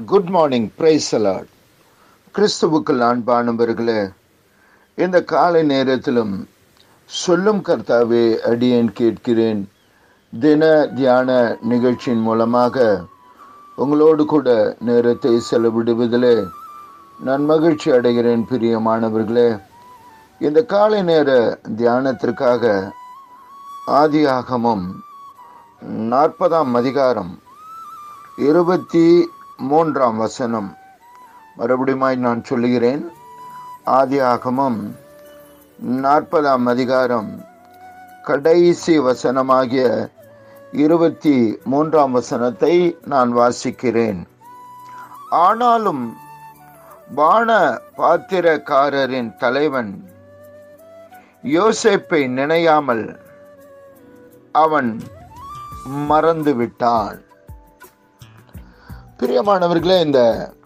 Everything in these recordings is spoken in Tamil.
குட் மார்னிங் பிரைஸ் அலாட் கிறிஸ்துவுக்குள் அன்பானவர்களே இந்த காலை நேரத்திலும் சொல்லும் கர்த்தாவே அடியேன் கேட்கிறேன் தின தியான நிகழ்ச்சியின் மூலமாக உங்களோடு கூட நேரத்தை செலவிடுவதிலே நான் மகிழ்ச்சி அடைகிறேன் பிரியமானவர்களே இந்த காலை நேர தியானத்திற்காக ஆதியாகமும் நாற்பதாம் அதிகாரம் இருபத்தி மூன்றாம் வசனம் மறுபடியுமாய் நான் சொல்லுகிறேன் ஆதியாகமும் நாற்பதாம் அதிகாரம் கடைசி வசனமாகிய இருபத்தி மூன்றாம் வசனத்தை நான் வாசிக்கிறேன் ஆனாலும் பான பாத்திரக்காரரின் தலைவன் யோசேப்பை நினையாமல் அவன் மறந்து விட்டான் பிரியமானவர்களே இந்த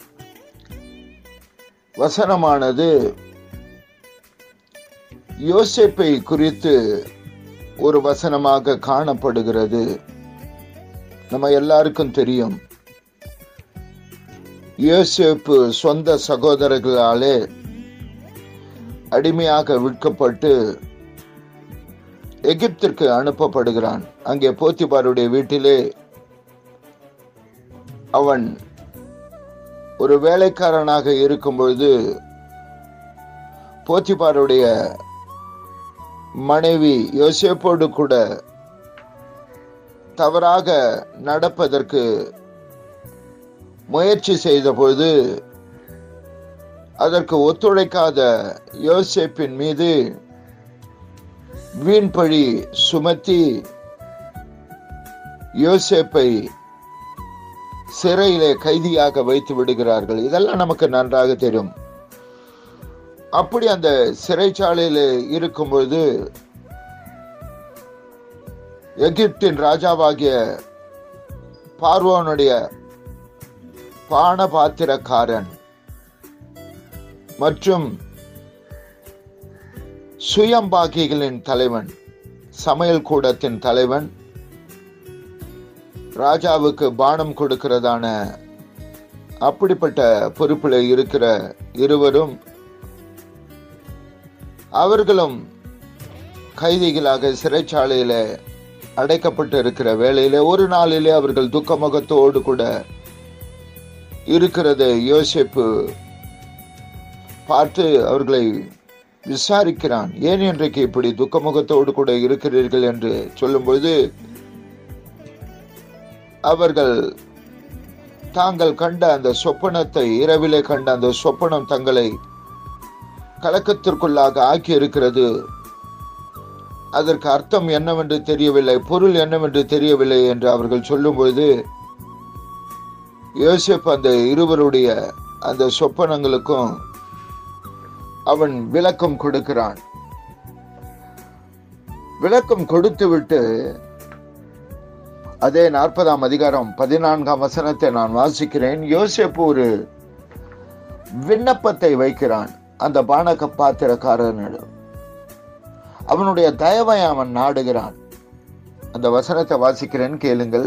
வசனமானது யோசேப்பை குறித்து ஒரு வசனமாக காணப்படுகிறது நம்ம எல்லாருக்கும் தெரியும் யோசேப்பு சொந்த சகோதரர்களாலே அடிமையாக விற்கப்பட்டு எகிப்திற்கு அனுப்பப்படுகிறான் அங்கே போத்திபாருடைய வீட்டிலே அவன் ஒரு வேலைக்காரனாக இருக்கும் பொழுது போத்திபாருடைய மனைவி யோசேப்போடு கூட தவறாக நடப்பதற்கு முயற்சி செய்த பொழுது அதற்கு ஒத்துழைக்காத யோசேப்பின் மீது வீண்பழி சுமத்தி யோசேப்பை சிறையிலே கைதியாக வைத்து விடுகிறார்கள் இதெல்லாம் நமக்கு நன்றாக தெரியும் அப்படி அந்த சிறைச்சாலையில் இருக்கும் பொழுது எகிப்தின் ராஜாவாகிய பார்வோனுடைய பானபாத்திரக்காரன் மற்றும் சுயம்பாகிகளின் தலைவன் சமையல் கூடத்தின் தலைவன் ராஜாவுக்கு பானம் கொடுக்கிறதான அப்படிப்பட்ட பொறுப்பில் இருக்கிற இருவரும் அவர்களும் கைதிகளாக சிறைச்சாலையில அடைக்கப்பட்டு இருக்கிற வேளையில ஒரு நாளிலே அவர்கள் துக்கமுகத்தோடு கூட இருக்கிறது யோசிப்பு பார்த்து அவர்களை விசாரிக்கிறான் ஏன் இன்றைக்கு இப்படி துக்கமுகத்தோடு கூட இருக்கிறீர்கள் என்று சொல்லும்பொழுது அவர்கள் தாங்கள் கண்ட அந்த சொப்பனத்தை இரவிலே கண்ட அந்த சொப்பனம் தங்களை கலக்கத்திற்குள்ளாக ஆக்கி இருக்கிறது அதற்கு அர்த்தம் என்னவென்று தெரியவில்லை பொருள் என்னவென்று தெரியவில்லை என்று அவர்கள் சொல்லும்பொழுது யோசிப் அந்த இருவருடைய அந்த சொப்பனங்களுக்கும் அவன் விளக்கம் கொடுக்கிறான் விளக்கம் கொடுத்து விட்டு அதே நாற்பதாம் அதிகாரம் பதினான்காம் வசனத்தை நான் வாசிக்கிறேன் யோசேப்பு ஒரு விண்ணப்பத்தை வைக்கிறான் அந்த பானக பாத்திரக்காரனிடம் அவனுடைய தயவை அவன் நாடுகிறான் அந்த வசனத்தை வாசிக்கிறேன் கேளுங்கள்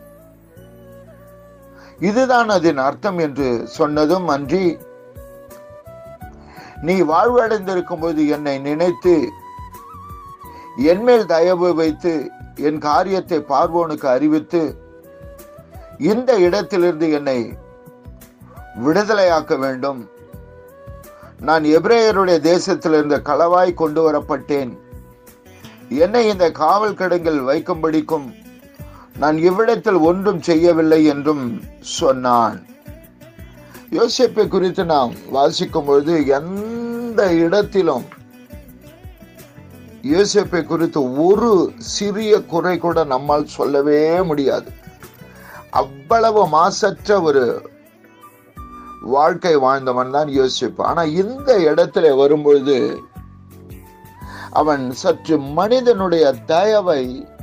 இதுதான் அதன் அர்த்தம் என்று சொன்னதும் அன்றி நீ வாழ்வடைந்திருக்கும் போது என்னை நினைத்து என்மேல் தயவு வைத்து என் காரியத்தை பார்வோனுக்கு அறிவித்து இந்த இடத்திலிருந்து என்னை விடுதலையாக்க வேண்டும் நான் எப்ரேயருடைய தேசத்திலிருந்து களவாய் கொண்டு வரப்பட்டேன் என்னை இந்த காவல் கிடங்கில் வைக்கும்படிக்கும் நான் இவ்விடத்தில் ஒன்றும் செய்யவில்லை என்றும் சொன்னான் யோசிப்பை குறித்து நாம் வாசிக்கும் பொழுது எந்த இடத்திலும் யோசிப்பை குறித்து ஒரு சிறிய குறை கூட நம்மால் சொல்லவே முடியாது அவ்வளவு மாசற்ற ஒரு வாழ்க்கை வாழ்ந்தவன் தான் யோசிப்பு ஆனா இந்த இடத்துல வரும்பொழுது அவன் சற்று மனிதனுடைய தயவை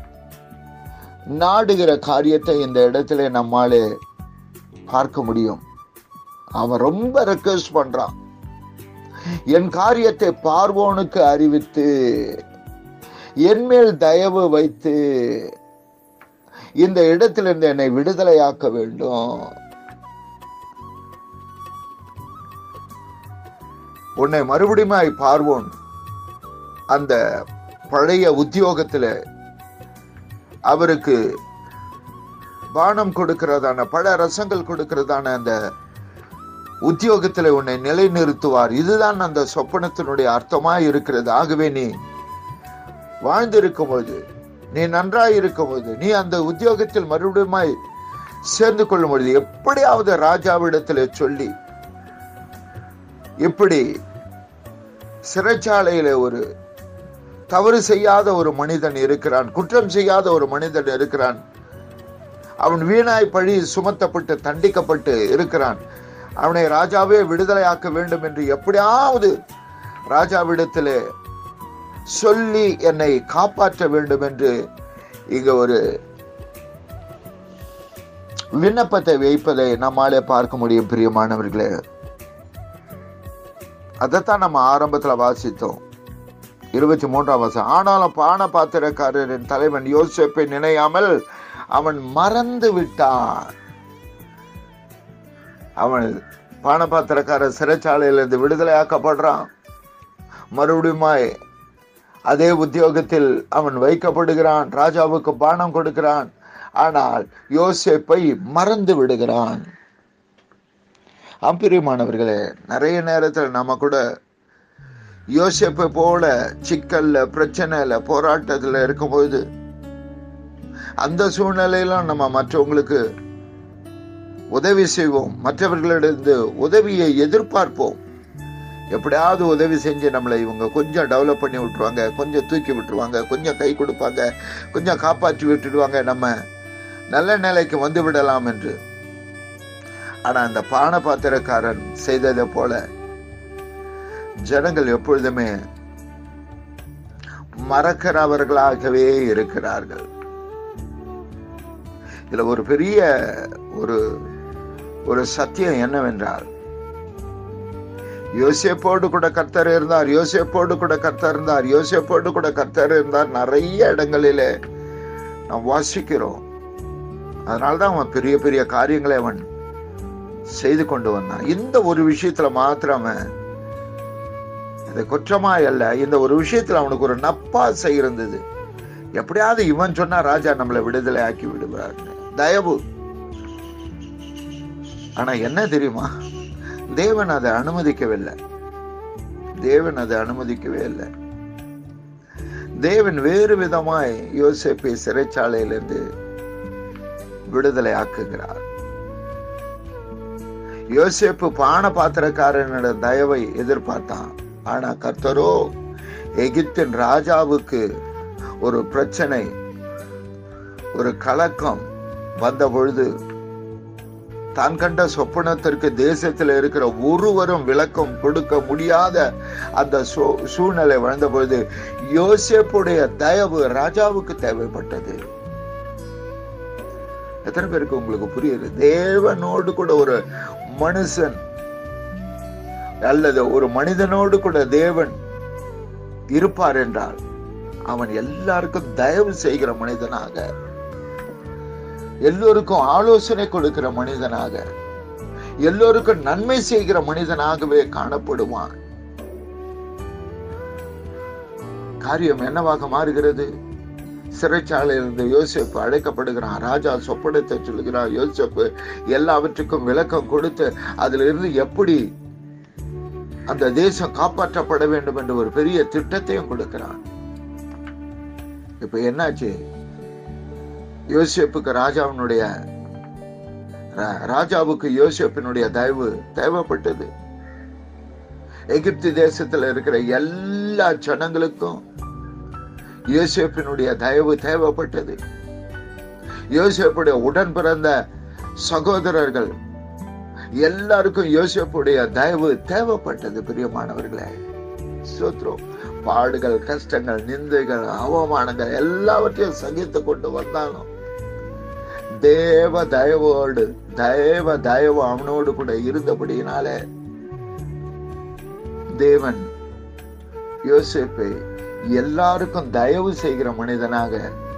நாடுகிற காரியத்தை இந்த இடத்துல நம்மாலே பார்க்க முடியும் அவன் ரொம்ப ரெக்வஸ்ட் பண்றான் என் காரியத்தை பார்வோனுக்கு அறிவித்து என்மேல் தயவு வைத்து இந்த இடத்திலிருந்து என்னை விடுதலையாக்க வேண்டும் உன்னை மறுபடியும் பார்வோன் அந்த பழைய உத்தியோகத்துல அவருக்கு பானம் கொடுக்கிறதான பல ரசங்கள் கொடுக்கிறதான அந்த உத்தியோகத்தில் உன்னை நிலைநிறுத்துவார் இதுதான் அந்த சொப்பனத்தினுடைய அர்த்தமா இருக்கிறது ஆகவே நீ வாழ்ந்திருக்கும் போது நீ நன்றாய் இருக்கும் போது நீ அந்த உத்தியோகத்தில் மறுபடியும் சேர்ந்து கொள்ளும் பொழுது எப்படியாவது ராஜாவிடத்தில் சொல்லி இப்படி சிறைச்சாலையில ஒரு தவறு செய்யாத ஒரு மனிதன் இருக்கிறான் குற்றம் செய்யாத ஒரு மனிதன் இருக்கிறான் அவன் வீணாய் பழி சுமத்தப்பட்டு தண்டிக்கப்பட்டு இருக்கிறான் அவனை ராஜாவே விடுதலையாக்க வேண்டும் என்று எப்படியாவது ராஜாவிடத்திலே சொல்லி என்னை காப்பாற்ற வேண்டும் என்று இங்க ஒரு விண்ணப்பத்தை வைப்பதை நம்மாலே பார்க்க முடியும் பிரியமானவர்களே அதைத்தான் நம்ம ஆரம்பத்துல வாசித்தோம் இருபத்தி மூன்றாம் வருஷம் ஆனாலும் பான பாத்திரக்காரரின் தலைவன் யோசிப்பை நினையாமல் அவன் மறந்து விட்டான் அவன் பானபாத்திரக்கார சிறைச்சாலையிலிருந்து விடுதலையாக்கப்படுறான் மறுபடியுமாய் அதே உத்தியோகத்தில் அவன் வைக்கப்படுகிறான் ராஜாவுக்கு பானம் கொடுக்கிறான் ஆனால் யோசேப்பை மறந்து விடுகிறான் அம்பிரியமானவர்களே நிறைய நேரத்தில் நம்ம கூட யோசேப்பை போல சிக்கல்ல பிரச்சனையில போராட்டத்துல இருக்கும்போது அந்த சூழ்நிலையிலும் நம்ம மற்றவங்களுக்கு உதவி செய்வோம் மற்றவர்களிடந்து உதவியை எதிர்பார்ப்போம் எப்படியாவது உதவி செஞ்சு நம்மளை இவங்க கொஞ்சம் டெவலப் பண்ணி விட்டுருவாங்க கொஞ்சம் தூக்கி விட்டுருவாங்க கொஞ்சம் கை கொடுப்பாங்க கொஞ்சம் காப்பாற்றி விட்டுடுவாங்க நம்ம நல்ல நிலைக்கு வந்து விடலாம் என்று ஆனா அந்த பான பாத்திரக்காரன் செய்ததை போல ஜனங்கள் எப்பொழுதுமே மறக்கிறவர்களாகவே இருக்கிறார்கள் இதுல ஒரு பெரிய ஒரு ஒரு சத்தியம் என்னவென்றால் யோசேப்போடு கூட கர்த்தர் இருந்தார் யோசேப்போடு கூட கர்த்தர் இருந்தார் யோசேப்போடு கூட கர்த்தர் இருந்தார் நிறைய இடங்களிலே நாம் வாசிக்கிறோம் அதனால்தான் அவன் பெரிய பெரிய காரியங்களை அவன் செய்து கொண்டு வந்தான் இந்த ஒரு விஷயத்துல மாத்திரம் அவன் இது குற்றமாய் அல்ல இந்த ஒரு விஷயத்துல அவனுக்கு ஒரு நப்பாசை இருந்தது எப்படியாவது இவன் சொன்னா ராஜா நம்மளை விடுதலை ஆக்கி விடுவார் தயவு ஆனா என்ன தெரியுமா தேவன் அதை அனுமதிக்கவில்லை தேவன் அதை அனுமதிக்கவே இல்லை தேவன் வேறு விதமாய் யோசேப்பை சிறைச்சாலையிலிருந்து விடுதலை ஆக்குகிறார் யோசேப்பு பான பாத்திரக்காரனோட தயவை எதிர்பார்த்தான் ஆனா கர்த்தரோ எகிப்தின் ராஜாவுக்கு ஒரு பிரச்சனை ஒரு கலக்கம் வந்த பொழுது தான் கண்ட சொப்பனத்திற்கு தேசத்தில் இருக்கிற ஒருவரும் விளக்கம் கொடுக்க முடியாத அந்த சூழ்நிலை வளர்ந்த பொழுது யோசேப்புடைய தயவு ராஜாவுக்கு தேவைப்பட்டது எத்தனை பேருக்கு உங்களுக்கு புரியுது தேவனோடு கூட ஒரு மனுஷன் அல்லது ஒரு மனிதனோடு கூட தேவன் இருப்பார் என்றால் அவன் எல்லாருக்கும் தயவு செய்கிற மனிதனாக எல்லோருக்கும் ஆலோசனை கொடுக்கிற மனிதனாக எல்லோருக்கும் நன்மை செய்கிற மனிதனாகவே காணப்படுவான் காரியம் என்னவாக மாறுகிறது சிறைச்சாலையிலிருந்து யோசிப்பு அழைக்கப்படுகிறான் ராஜா சொப்பனத்தை சொல்லுகிறான் யோசிப்பு எல்லாவற்றுக்கும் விளக்கம் கொடுத்து அதுல இருந்து எப்படி அந்த தேசம் காப்பாற்றப்பட வேண்டும் என்று ஒரு பெரிய திட்டத்தையும் கொடுக்கிறான் இப்ப என்னாச்சு யோசிப்புக்கு ராஜாவினுடைய ராஜாவுக்கு யோசிப்பினுடைய தயவு தேவைப்பட்டது எகிப்து தேசத்துல இருக்கிற எல்லா ஜனங்களுக்கும் யோசேப்பினுடைய தயவு தேவைப்பட்டது யோசேப்புடைய உடன் பிறந்த சகோதரர்கள் எல்லாருக்கும் யோசேப்புடைய தயவு தேவைப்பட்டது பிரியமானவர்களே சோத்ரம் பாடுகள் கஷ்டங்கள் நிந்தைகள் அவமானங்கள் எல்லாவற்றையும் சகித்து கொண்டு வந்தாலும் தேவ தயவோடு தேவ தயவு அவனோடு கூட இருந்தபடியினாலே தேவன் யோசிப்பை எல்லாருக்கும் தயவு செய்கிற மனிதனாக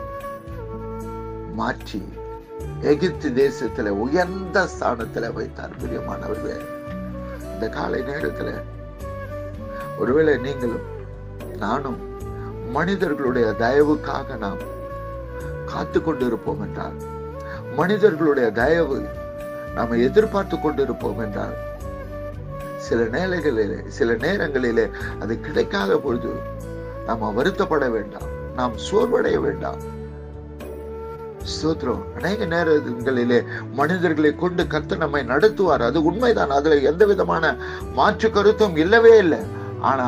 மாற்றி எகிப்து தேசத்துல உயர்ந்த ஸ்தானத்துல வைத்தார் பிரியமானவர்களே இந்த காலை நேரத்துல ஒருவேளை நீங்களும் நானும் மனிதர்களுடைய தயவுக்காக நாம் காத்து கொண்டிருப்போம் என்றால் மனிதர்களுடைய தயவு நாம் எதிர்பார்த்து கொண்டிருப்போம் என்றால் சில நேரங்களிலே சில நேரங்களிலே அது கிடைக்காத பொழுது நாம் வருத்தப்பட வேண்டாம் நாம் சோர்வடைய வேண்டாம் ஸ்தோத்திரம் அநேக நேரங்களிலே மனிதர்களை கொண்டு கர்த்தர் நம்மை நடத்துவார் அது உண்மைதான் அதுல எந்த விதமான மாற்று கருத்தும் இல்லவே இல்லை ஆனா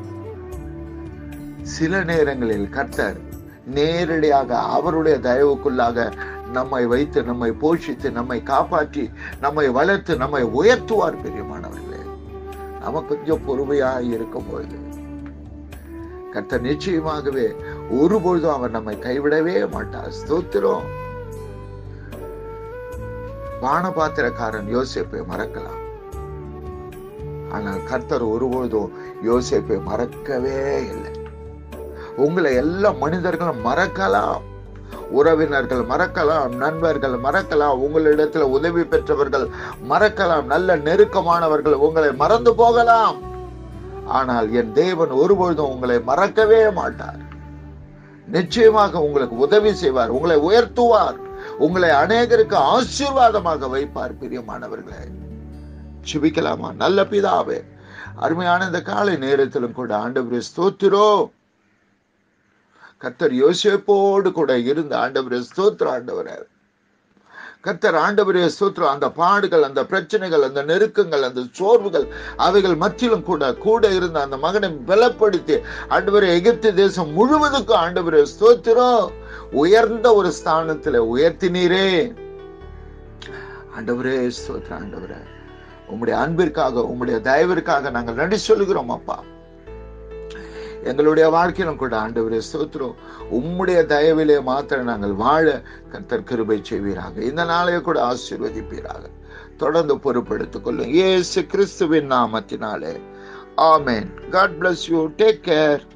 சில நேரங்களில் கர்த்தர் நேரடியாக அவருடைய தயவுக்குள்ளாக நம்மை வைத்து நம்மை போஷித்து நம்மை காப்பாற்றி நம்மை வளர்த்து நம்மை உயர்த்துவார் பெரியமானவர்களே நம்ம கொஞ்சம் பொறுமையாக இருக்கும் பொழுது கர்த்தர் நிச்சயமாகவே ஒருபொழுதும் அவர் நம்மை கைவிடவே மாட்டார் ஸ்தோத்திரம் பானபாத்திரக்காரன் யோசிப்பை மறக்கலாம் ஆனால் கர்த்தர் ஒருபொழுதும் யோசிப்பை மறக்கவே இல்லை உங்களை எல்லா மனிதர்களும் மறக்கலாம் உறவினர்கள் மறக்கலாம் நண்பர்கள் மறக்கலாம் உங்களிடத்துல உதவி பெற்றவர்கள் மறக்கலாம் நல்ல நெருக்கமானவர்கள் உங்களை மறந்து போகலாம் ஆனால் என் தேவன் ஒருபொழுதும் உங்களை மறக்கவே மாட்டார் நிச்சயமாக உங்களுக்கு உதவி செய்வார் உங்களை உயர்த்துவார் உங்களை அநேகருக்கு ஆசீர்வாதமாக வைப்பார் பிரியமானவர்களே சுபிக்கலாமா நல்ல பிதாவே அருமையான இந்த காலை நேரத்திலும் கூட ஆண்டவரே ஸ்தோத்திரோ கத்தர் யோசிப்போடு கூட இருந்த ஆண்டவரே ஸ்தோத்திர ஆண்டவரே கத்தர் ஆண்டவரே ஸ்தோத்திரம் அந்த பாடுகள் அந்த பிரச்சனைகள் அந்த நெருக்கங்கள் அந்த சோர்வுகள் அவைகள் மத்தியிலும் கூட கூட இருந்த அந்த மகனை பலப்படுத்தி ஆண்டவரே எகிப்து தேசம் முழுவதுக்கும் ஆண்டவரே ஸ்தோத்திரம் உயர்ந்த ஒரு ஸ்தானத்துல உயர்த்தினீரே ஆண்டவரே ஸ்தோத்திரம் ஆண்டவரே உம்முடைய அன்பிற்காக உம்முடைய தயவிற்காக நாங்கள் நன்றி சொல்லுகிறோம் அப்பா எங்களுடைய வாழ்க்கையிலும் கூட ஆண்டவரே ஸ்தோத்திரம் உம்முடைய தயவிலே மாத்திரம் நாங்கள் வாழ கர்த்தர் கிருபை செய்வீராக இந்த நாளைய கூட ஆசீர்வதிப்பீராக தொடர்ந்து பொறுப்படுத்திக் கொள்ளும் ஏசு கிறிஸ்துவின் நாமத்தினாலே ஆமேன் God bless you take care